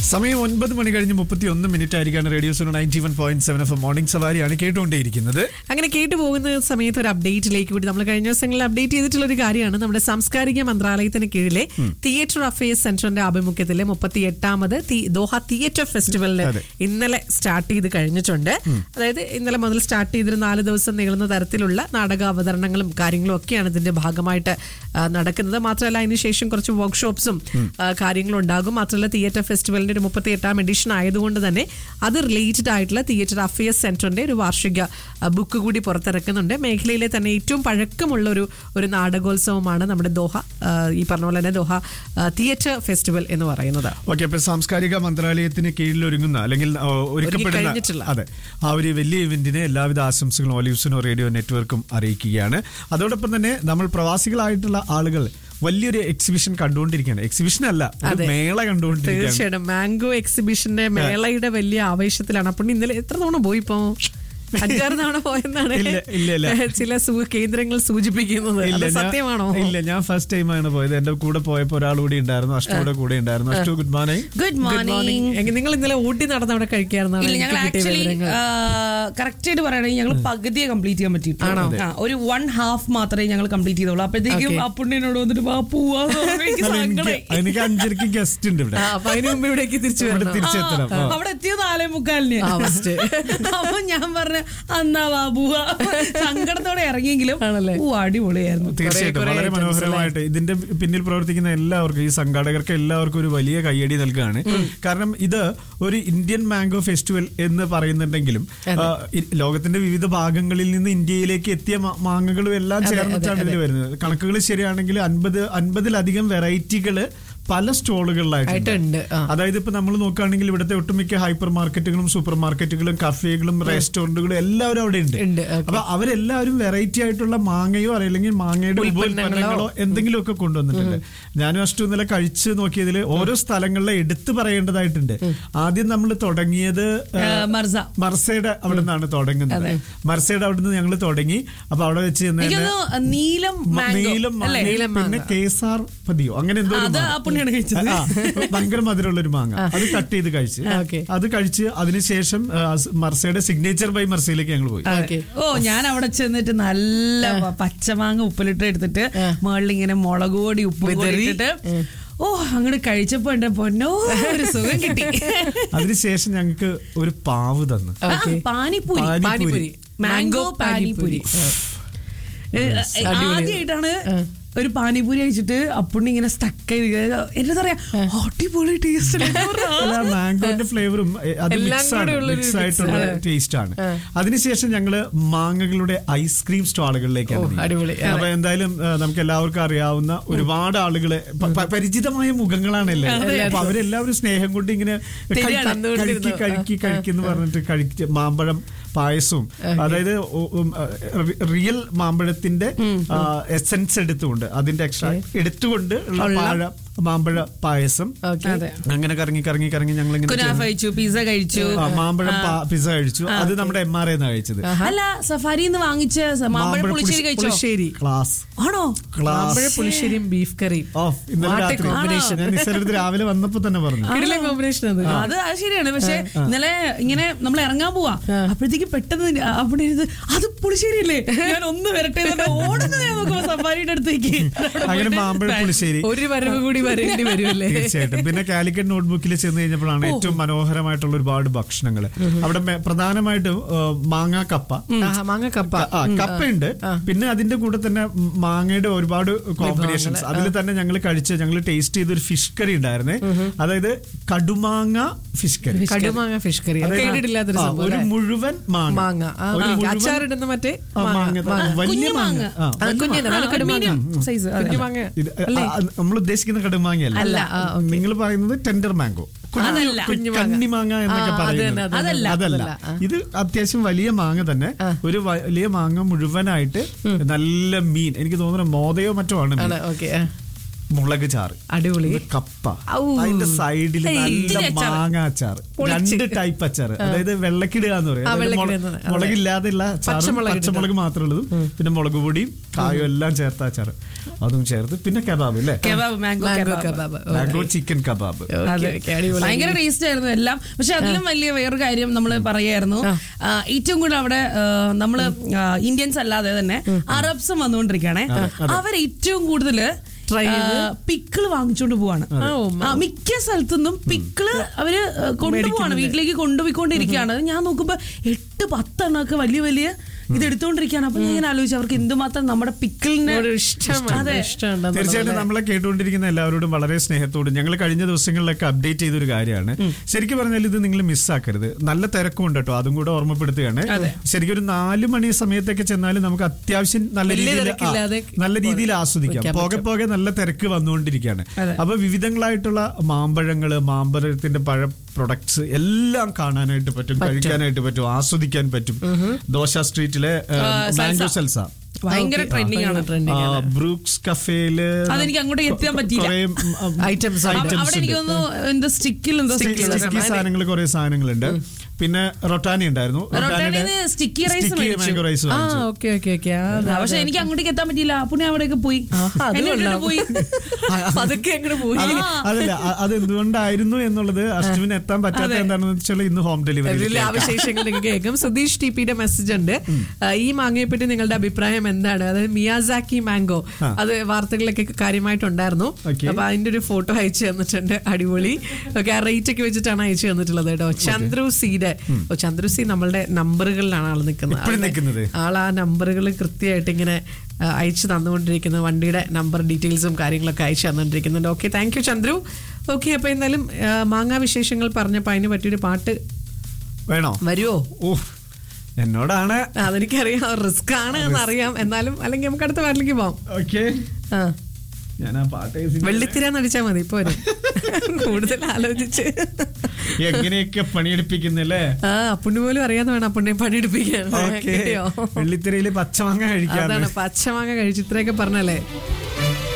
സമയം ഒൻപത് മണി കഴിഞ്ഞ് മുപ്പത്തി ഒന്ന് മിനിറ്റ് ആയിരിക്കാണ് radio zone ninety one point seven F morning സവാരിയാണ് കേട്ടുകൊണ്ടേയിരിക്കുന്നത് അങ്ങനെ കേട്ടു പോകുന്ന സമയത്ത് ഒരു അപ്ഡേറ്റിലേക്ക് കൂടി നമ്മൾ കഴിഞ്ഞ ദിവസങ്ങളിൽ അപ്ഡേറ്റ് ചെയ്തിട്ടുള്ള ഒരു കാര്യമാണ് നമ്മുടെ സാംസ്കാരിക മന്ത്രാലയത്തിന് കീഴിലെ തിയേറ്റർ അഫയേഴ്സ് സെന്ററിന്റെ ആഭിമുഖ്യത്തിലെ മുപ്പത്തി എട്ടാമത് ദോഹ തിയേറ്റർ ഫെസ്റ്റിവലിന് അതെ. ഇന്നലെ സ്റ്റാർട്ട് ചെയ്ത് കഴിഞ്ഞിട്ടുണ്ട് അതായത് ഇന്നലെ മുതൽ സ്റ്റാർട്ട് ചെയ്തൊരു നാല് ദിവസം നീളുന്ന തരത്തിലുള്ള നാടക അവതരണങ്ങളും കാര്യങ്ങളും ഒക്കെയാണ് ഇതിന്റെ ഭാഗമായിട്ട് ആ, നടക്കുന്നത് മാത്രമല്ല അതിനുശേഷം കുറച്ച് വർക്ക്ഷോപ്സും കാര്യങ്ങളും ഉണ്ടാകും മാത്രമല്ല തിയേറ്റർ ഫെസ്റ്റിവലിന്റെ ഒരു മുപ്പത്തി എട്ടാം എഡിഷൻ ആയതുകൊണ്ട് തന്നെ അത് റിലേറ്റഡ് ആയിട്ടുള്ള തിയേറ്റർ അഫയേഴ്സ് സെന്ററിന്റെ ഒരു വാർഷിക ആ, ബുക്ക് കൂടി പുറത്തിറക്കുന്നുണ്ട് മേഖലയിലെ തന്നെ ഏറ്റവും പഴക്കമുള്ള ഒരു ഒരു നാടകോത്സവമാണ് നമ്മുടെ ദോഹ ആ, ഈ പറഞ്ഞ പോലെ തന്നെ ദോഹ ആ, തിയേറ്റർ ഫെസ്റ്റിവൽ എന്ന് പറയുന്നത് ഓക്കെ അപ്പൊ സാംസ്കാരിക മന്ത്രാലയത്തിന് കീഴിൽ ഒരുങ്ങുന്ന അല്ലെങ്കിൽ ആ, ഒരുക്കപ്പെടുന്ന ഒരുങ്ങിക്കഴിഞ്ഞിട്ടുള്ള. അതെ ആ ഒരു വലിയ ഇവന്റിന് എല്ലാവിധ ആശംസകളും ഒലിവ്സിനോ റേഡിയോ നെറ്റ്വർക്കും അറിയിക്കുകയാണ് അതോടൊപ്പം തന്നെ നമ്മൾ പ്രവാസികളായിട്ടുള്ള ആളുകൾ വലിയൊരു എക്സിബിഷൻ കണ്ടുകൊണ്ടിരിക്കുകയാണ് എക്സിബിഷൻ അല്ല ഒരു അതെ. മേള കണ്ടുകൊണ്ടിരിക്കുകയാണ് തീർച്ചയായിട്ടും മാംഗോ എക്സിബിഷന്റെ മേളയുടെ വലിയ ആവേശത്തിലാണ് അപ്പോൾ ഇന്നലെ എത്ര തവണ പോയി ഇപ്പോ അഞ്ചാറ് തവണ പോയെന്നാണ് ഇല്ല, ഇല്ല, ഇല്ല. ചില സൂ- കേന്ദ്രങ്ങൾ സൂചിപ്പിക്കുന്നത് ഇല്ല അത് ഞാൻ- സത്യമാണോ ഇല്ല ഞാൻ ഫസ്റ്റ് ടൈം ആണ് പോയത് എന്റെ കൂടെ പോയപ്പോ ഒരാൾ കൂടി ഉണ്ടായിരുന്നു അഷ്ടയുടെ കൂടെ ഉണ്ടായിരുന്നു Ashtu good morning good Good morning. Morning എങ്കിൽ നിങ്ങൾ ഇന്നലെ ഊട്ടി നടന്ന് അവിടെ കഴിക്കാറുണ്ടാണ് ഇല്ല ഞങ്ങൾ ആക്ച്വലി കറക്റ്റ് ആയിട്ട് പറയുകയാണെങ്കിൽ ഞങ്ങൾ പകുതിയെ കംപ്ലീറ്റ് ചെയ്യാൻ പറ്റിയിട്ടുള്ളൂ ആ, ഒരു വൺ ഹാഫ് മാത്രമേ ഞങ്ങൾ കംപ്ലീറ്റ് ചെയ്തോളൂ അപ്പോഴത്തേക്കും Okay. ആ പുണ്യനോട് വന്നിട്ട് വാ പോവാന്ന് പറഞ്ഞ് എനിക്ക് അല്ല, എനിക്ക് സങ്കടായി. എനിക്ക് അഞ്ചരക്ക് ഗസ്റ്റ് ഉണ്ട് ഇവിടെ അപ്പൊ അതിന് മുമ്പ് ഇവിടേക്ക് തിരിച്ചു ഇവിടെ വരണം തിരിച്ചെത്തണം ആ, ആ. അവിടെ എത്തിയത് നാലേ മുക്കാലിന് ആ, first. അപ്പൊ ഞാൻ പറഞ്ഞ അന്നാ വാ പോവാ സങ്കടത്തോടെ ഇറങ്ങിയെങ്കിലും ആണല്ലേ? ഓ അടിപൊളിയായിരുന്നു തീർച്ചയായിട്ടും കുറേ വളരെ items മനോഹരമായിട്ട് ഇതിന്റെ പിന്നിൽ പ്രവർത്തിക്കുന്ന എല്ലാവർക്കും ഈ സംഘാടകർക്ക് എല്ലാവർക്കും ഒരു വലിയ കയ്യടി നൽകുകയാണ് കാരണം ഇത് ഒരു ഇന്ത്യൻ മാംഗോ ഫെസ്റ്റിവൽ എന്ന് പറയുന്നുണ്ടെങ്കിലും ആ, ഇ- ലോകത്തിന്റെ വിവിധ ഭാഗങ്ങളിൽ നിന്ന് ഇന്ത്യയിലേക്ക് എത്തിയ മാ- മാങ്ങകളും എല്ലാം ചേർന്നിട്ടാണ് ഇതിൽ വരുന്നത് കണക്കുകൾ ശരിയാണെങ്കിൽ അൻപത് അൻപതിലധികം വെറൈറ്റികള് പല സ്റ്റോളുകളിലായിട്ടുണ്ട് ആയിട്ടുണ്ട് ആ. അതായത് ഇപ്പൊ നമ്മൾ നോക്കുകയാണെങ്കിൽ ഇവിടുത്തെ ഒട്ടുമിക്ക ഹൈപ്പർ മാർക്കറ്റുകളും സൂപ്പർ മാർക്കറ്റുകളും കഫേകളും റെസ്റ്റോറന്റുകളും എല്ലാവരും അവിടെ ഉണ്ട് ഉണ്ട്, okay. അപ്പൊ അവരെല്ലാവരും വെറൈറ്റി ആയിട്ടുള്ള മാങ്ങയോ അല്ലെങ്കിൽ മാങ്ങയുടെ ഉൽപ്പന്നങ്ങളോ. ഉൽപ്പന്നങ്ങളോ എന്തെങ്കിലുമൊക്കെ കൊണ്ടുവന്നിട്ടുണ്ട് ഞാനും അഷ്ടു ഇന്നലെ കഴിച്ച് നോക്കിയതിൽ ഓരോ സ്ഥലങ്ങളിലെ എടുത്തു പറയേണ്ടതായിട്ടുണ്ട് ആദ്യം നമ്മൾ തുടങ്ങിയത് ആ, മർസ മർസയുടെ അവിടെ നിന്നാണ് തുടങ്ങുന്നത് മർസയുടെ അവിടെ നിന്ന് ഞങ്ങൾ തുടങ്ങി അപ്പൊ അവിടെ വെച്ച് ചെന്ന് തന്നെ എനിക്കൊന്ന് നീലം മ- മാംഗോ നീലം മാങ്ങ, അല്ലേ നീലം പിന്നെ കേസാർ പതിയോ അങ്ങനെ എന്തോ ഒരു അത് മാങ്ങ. ആ പുണ്യാണ് കഴിച്ചത് ആ, ഭയങ്കര മധുരമുള്ള ഒരു മാങ്ങ അത് കട്ട് ചെയ്ത് കഴിച്ച് ഓക്കേ. അത് കഴിച്ച് അതിനുശേഷം ആ, മർസയുടെ സിഗ്നേച്ചർ ബൈ മർസയിലേക്ക് ഞങ്ങൾ പോയി ഓക്കെ ഓ ഞാൻ അവിടെ ചെന്നിട്ട് നല്ല പ- പച്ചമാങ്ങ ഉപ്പിലിട്ട് എടുത്തിട്ട് മുകളിൽ ഇങ്ങനെ മുളക് പൊടി ഉപ്പ് വിതറി. ഇട്ടിട്ട് ഓ അങ്ങോട്ട് കഴിച്ചപ്പോ എന്റെ പൊന്നോ ഒരു സുഖം കിട്ടി അതിനുശേഷം ഞങ്ങൾക്ക് ഒരു പാവ് തന്നു ആ, പാനിപ്പൂരി പാനിപ്പൂരി. പാനിപ്പൂരി മാംഗോ പാനിപ്പൂരി ആദ്യമായിട്ടാണ് ഒരു പാനിപ്പൂരി കഴിച്ചിട്ട് അപ്പുണ്ണി ഇങ്ങനെ സ്റ്റക്ക് എന്താ പറയാ അടിപൊളി ടേസ്റ്റ് അല്ല മാംഗോന്റെ ഫ്ലേവറും അത് എല്ലാം മിക്സ് കൂടെ ആണ് ഉള്ളൊരു മിക്സ് mix ആയിട്ടുള്ള ആണ്. ടേസ്റ്റ് ആണ് അതിനുശേഷം ഞങ്ങള് മാങ്ങകളുടെ ഐസ്ക്രീം സ്റ്റാളുകളിലേക്കാണ് ഓ, നീങ്ങിയത്. അടിപൊളി. അപ്പൊ എന്തായാലും ആ, നമുക്ക് എല്ലാവർക്കും അറിയാവുന്ന ഒരുപാട് ആളുകളെ പ- പ- പരിചിതമായ മുഖങ്ങളാണല്ലേ അപ്പൊ അവരെല്ലാവരും സ്നേഹം കൊണ്ട് ഇങ്ങനെ കഴി- ശരിയാണ്. കഴിക്കി തന്നുകൊണ്ടിരുന്നു. കഴിക്കി കഴിക്കുന്നു പറഞ്ഞിട്ട് കഴിച്ച് മാമ്പഴം പായസവും അതായത് ഉ- ഉം, ആ, റി- റിയൽ മാമ്പഴത്തിന്റെ എസെൻസ് എടുത്തുകൊണ്ട് അതിന്റെ എക്സ്ട്രാ എടുത്തുകൊണ്ട് ഉള്ള പാഴ മാമ്പഴ പായസം അതെ അങ്ങനെ കറങ്ങി കറങ്ങി കറങ്ങി ഞങ്ങൾ കുനാഫ കഴിച്ചു പിസ്സ കഴിച്ചു മാമ്പഴം പിസ കഴിച്ചു അത് നമ്മുടെ എം ആർ എന്നാ കഴിച്ചത് അല്ല സഫാരിന്ന് വാങ്ങിച്ച സ- മാമ്പഴ പുളിശ്ശേരി കഴിച്ചോ പുളിശ്ശേരി ക്ലാസ് ആണോ ക്ലാസ് മാമ്പഴ പുളിശ്ശേരിയും ബീഫ് കറിയും ഓഫ് ഇന്നലെ What a രാത്രി combination. ഞാൻ നിസ്സാരടുത്ത് രാവിലെ വന്നപ്പോ തന്നെ പറഞ്ഞു കിടിലൻ കോമ്പിനേഷൻ അത് അത് അത് ശരിയാണ് പക്ഷെ ഇന്നലെ ഇങ്ങനെ നമ്മൾ ഇറങ്ങാൻ പോവാ അപ്പോഴത്തേക്ക് പെട്ടെന്ന് അവിടെ ഇരുന്ന് അത് പുളിശ്ശേരിയല്ലേ ഞാൻ ഒന്ന് വരട്ടെ എന്നിട്ട് ഓടുന്നത് ഞാൻ നോക്കുമ്പോ സഫാരിയുടെ അടുത്തേക്ക് അങ്ങനെ മാമ്പഴ പുളിശ്ശേരി ഒരു വരവ് കൂടി വരേണ്ടി വരുമല്ലേ തീർച്ചയായിട്ടും പിന്നെ കാലിക്കറ്റ് നോട്ട്ബുക്കിൽ ചെന്ന് കഴിഞ്ഞപ്പോഴാണ് ഏറ്റവും മനോഹരമായിട്ടുള്ള ഒരുപാട് ഭക്ഷണങ്ങൾ അവിടെ മെ- പ്രധാനമായിട്ടും ആ, മാങ്ങാ കപ്പ ആഹാ, മാങ്ങ കപ്പ ആ കപ്പയുണ്ട് പിന്നെ അതിന്റെ കൂടെ തന്നെ മാങ്ങയുടെ ഒരുപാട് കോമ്പിനേഷൻസ് അതിൽ തന്നെ ഞങ്ങൾ കഴിച്ച ഞങ്ങൾ ടേസ്റ്റ് ചെയ്ത ഒരു ഫിഷ് കറി ഉണ്ടായിരുന്നേ അതായത് കടുമാങ്ങ ഫിഷ് കറി കടുമാങ്ങ ഫിഷ് കറി അതായത് കേട്ടിട്ടില്ലാത്തൊരു ആ, സംഭവം ഒരു അല്ലേ? മുഴുവൻ മാങ്ങ മാങ്ങ ആ, ഒരു ഓക്കേ. മുഴുവൻ- അച്ചാറിടുന്ന മറ്റേ ആ, മാങ്ങ, മാങ്ങ മാങ്ങ. വലിയ കുഞ്ഞു മാങ്ങ മാങ്ങ. ആ, ആ, കുഞ്ഞിന് അതാണ് കടുമാങ്ങ സൈസ് കുഞ്ഞു മാങ്ങ ഇത് നമ്മൾ ഉദ്ദേശിക്കുന്ന കടുമാങ്ങയല്ല അല്ല, ആ, ഓക്കേ. നിങ്ങൾ പറയുന്നത് ടെൻഡർ മാംഗോ അതല്ല. കുഞ്ഞു മാങ്ങ. കണ്ണിമാങ്ങ എന്നൊക്കെ ആ, അത് തന്നെ, പറയുന്നത് അത് തന്നെ. അതല്ല. അതല്ല ആ. ഇത് അത്യാവശ്യം വലിയ മാങ്ങ തന്നെ ഒരു വലിയ മാങ്ങ മുഴുവനായിട്ട് നല്ല മീൻ എനിക്ക് തോന്നുന്നു മോതയോ മറ്റോ ആണ് മീൻ. ആണ് ഓക്കെ മുളക് ചാറ് അടിപൊളി ഇത് കപ്പ ഔ. അതിന്റെ സൈഡിൽ ഏയ്, നല്ല ഇത്തിരി അച്ചാറ്. മാങ്ങ അച്ചാർ പൊളിച്ച്. രണ്ട് ടൈപ്പ് അച്ചാർ അതായത് വെള്ളക്കിടുക എന്ന് പറയും ആ, അതായത് മുള- വെള്ളക്കിടുന്നത്, അതെ. മുളകില്ലാതെയുള്ള അച്ചാറും പച്ചമുളക് പച്ചമുളക് മാത്രമുള്ളതും പിന്നെ മുളക് പൊടിയും കായും എല്ലാം ചേർത്ത അച്ചാർ അതും ചേർത്ത് പിന്നെ കബാബ് അല്ലേ kebab mango mango kebab kebab mango chicken kebab okay, അതെ. ഓക്കേ, അടിപൊളി ഭയങ്കര ടേസ്റ്റ് ആയിരുന്നു എല്ലാം പക്ഷെ അതിലും വലിയ വേറൊരു കാര്യം നമ്മൾ പറയായിരുന്നു ആ, ഏറ്റവും കൂടുതൽ അവിടെ നമ്മൾ ഇന്ത്യൻസ് അല്ലാതെ തന്നെ അറബ്സും വന്നുകൊണ്ടിരിക്കുകയാണെ അവർ ഏറ്റവും കൂടുതൽ Try പിക്കിള് വാങ്ങിച്ചോണ്ട് പോവാണ് ആ, ഓ, ആ, മിക്ക സ്ഥലത്തുനിന്നും പിക്കിള് അവര് ആ, കൊണ്ടുപോവാണ് വീട്ടിലേക്ക് കൊണ്ടുപോയിക്കൊണ്ടിരിക്കുകയാണ് ഞാൻ നോക്കുമ്പോ എട്ട് പത്തെണ്ണൊക്കെ വലിയ വലിയ ഇത് എടുത്തുകൊണ്ടിരിക്കുകയാണ് അപ്പൊ ഞാൻ ഇങ്ങനെ ആലോചിച്ചു അവർക്ക് എന്തുമാത്രം നമ്മുടെ പിക്കിളിന് ഒരു ഇഷ്ടം അതെ ഇഷ്ടമുണ്ടെന്ന് തീർച്ചയായിട്ടും നമ്മളെ കേട്ടുകൊണ്ടിരിക്കുന്ന എല്ലാവരോടും വളരെ സ്നേഹത്തോടും ഞങ്ങൾ കഴിഞ്ഞ ദിവസങ്ങളിലൊക്കെ അപ്ഡേറ്റ് ചെയ്തൊരു കാര്യമാണ് ശരിക്കും പറഞ്ഞാൽ ഇത് നിങ്ങൾ മിസ്സാക്കരുത് നല്ല തിരക്കുണ്ട് കേട്ടോ അതും കൂടെ ഓർമ്മപ്പെടുത്തുകയാണ് ശരിക്കും ഒരു നാല് മണി സമയത്തൊക്കെ ചെന്നാലും നമുക്ക് അത്യാവശ്യം നല്ല വലിയ രീതിയിൽ ആ, തിരക്കില്ലാതെ നല്ല രീതിയിൽ ആസ്വദിക്കാം വെക്കാൻ പോകെ പോകെ നല്ല തിരക്ക് വന്നുകൊണ്ടിരിക്കുകയാണ് അപ്പൊ വിവിധങ്ങളായിട്ടുള്ള മാമ്പഴങ്ങള് മാമ്പഴത്തിന്റെ പഴ പ്രൊഡക്ട്സ് എല്ലാം കാണാനായിട്ട് പറ്റും കഴിക്കാനായിട്ട് പറ്റും ആസ്വദിക്കാൻ പറ്റും ദോശ സ്ട്രീറ്റിലെ മാംഗോ സൽസ ഭയങ്കര ട്രെൻഡിങ് ആണ് ട്രെൻഡിങ് ആ, ബ്രൂക്സ് കഫേയില് അതെനിക്ക് അങ്ങോട്ട് എത്താൻ പറ്റിയില്ല. കുറേ, ഉം, ഉം, ഐറ്റംസ് അവ- items അവിടെ എനിക്ക് ഉണ്ട്. തോന്നുന്നു എന്താ സ്റ്റിക്കിൽ എന്തോ സ്റ്റിക്കി സാധനങ്ങൾ കുറെ സാധനങ്ങളുണ്ട് പിന്നെ റൊട്ടാനി ഉണ്ടായിരുന്നു റൊട്ടാനിന്ന് sticky rice മേടിച്ചു. മാംഗോ റൈസ് ആ ഓക്കെ ഓക്കെ ഓക്കെ പക്ഷെ എനിക്ക് അങ്ങോട്ടേക്ക് എത്താൻ പറ്റിയില്ല പുണ്യ അവിടേക്ക് പോയി എന്നെ വിട്ടിട്ട് പോയി അതൊക്കെ എങ്ങനെ പോയി അതല്ല അ- അത് എന്തുകൊണ്ടായിരുന്നു എന്നുള്ളത് അഷ്ടമിന് എത്താൻ പറ്റാത്ത എന്താണെന്ന് വെച്ചാൽ ഇന്ന് ഹോം ഡെലിവറി അതിലെ വിശേഷങ്ങൾ നിങ്ങൾക്ക് കേൾക്കും സുധീഷ് ടി പിയുടെ മെസ്സേജ് ഉണ്ട് ആ, ഈ മാങ്ങയെ പറ്റി നിങ്ങളുടെ അഭിപ്രായം എന്താണ് അതായത് മിയാസാക്കി മാംഗോ അത് വാർത്തകളിലൊക്കെ കാര്യമായിട്ടുണ്ടായിരുന്നു Okay. അപ്പൊ അതിന്റെ ഒരു ഫോട്ടോ അയച്ചു തന്നിട്ടുണ്ട് അടിപൊളി ഓക്കെ ആ റേറ്റ് ഒക്കെ വെച്ചിട്ടാണ് അയച്ചു തന്നിട്ടുള്ളത് കേട്ടോ ചന്ദ്രു സിയുടെ ഓ ചന്ദ്രു സി നമ്മളുടെ നമ്പറുകളിലാണ് ആൾ നിൽക്കുന്നത് എപ്പോഴും ആളുടെ- നിൽക്കുന്നത്. ആൾ ആ നമ്പറുകൾ കൃത്യമായിട്ട് ഇങ്ങനെ ആ, അയച്ചു തന്നുകൊണ്ടിരിക്കുന്ന വണ്ടിയുടെ നമ്പർ ഡീറ്റെയിൽസും കാര്യങ്ങളൊക്കെ അയച്ചു തന്നുകൊണ്ടിരിക്കുന്നുണ്ട് okay thank you Chandru okay അപ്പൊ എന്തായാലും ആ, മാങ്ങാ വിശേഷങ്ങൾ പറഞ്ഞപ്പോൾ അതിന് പറ്റിയൊരു പാട്ട് വേണോ വരുമോ ഓ എന്നോടാണ് അതെനിക്കറിയാം റിസ്ക് ആണ് എന്നറിയാം എന്നാലും അല്ലെങ്കിൽ നമുക്ക് അടുത്ത പാട്ടിലേക്ക് പോവാം ഓക്കെ ആ ഞാൻ ആ പാട്ട് കേൾപ്പിച്ച് വെള്ളിത്തിര നടിച്ചാ മതി ഇപ്പൊ വരും. കൂടുതൽ ആലോചിച്ച് എങ്ങനെയൊക്കെ പണിയെടുപ്പിക്കുന്നല്ലേ ആ അപ്പുണ്ണി പോലും അറിയാതെ വേണം അപ്പുണ്ണിയെ പണിയെടുപ്പിക്കാൻ ഓക്കെ കിട്ടിയോ വെള്ളിത്തിരയില് പച്ചമാങ്ങ കഴിക്കാന്ന് അതാണ് പച്ചമാങ്ങ കഴിച്ച് ഇത്രയൊക്കെ പറഞ്ഞല്ലേ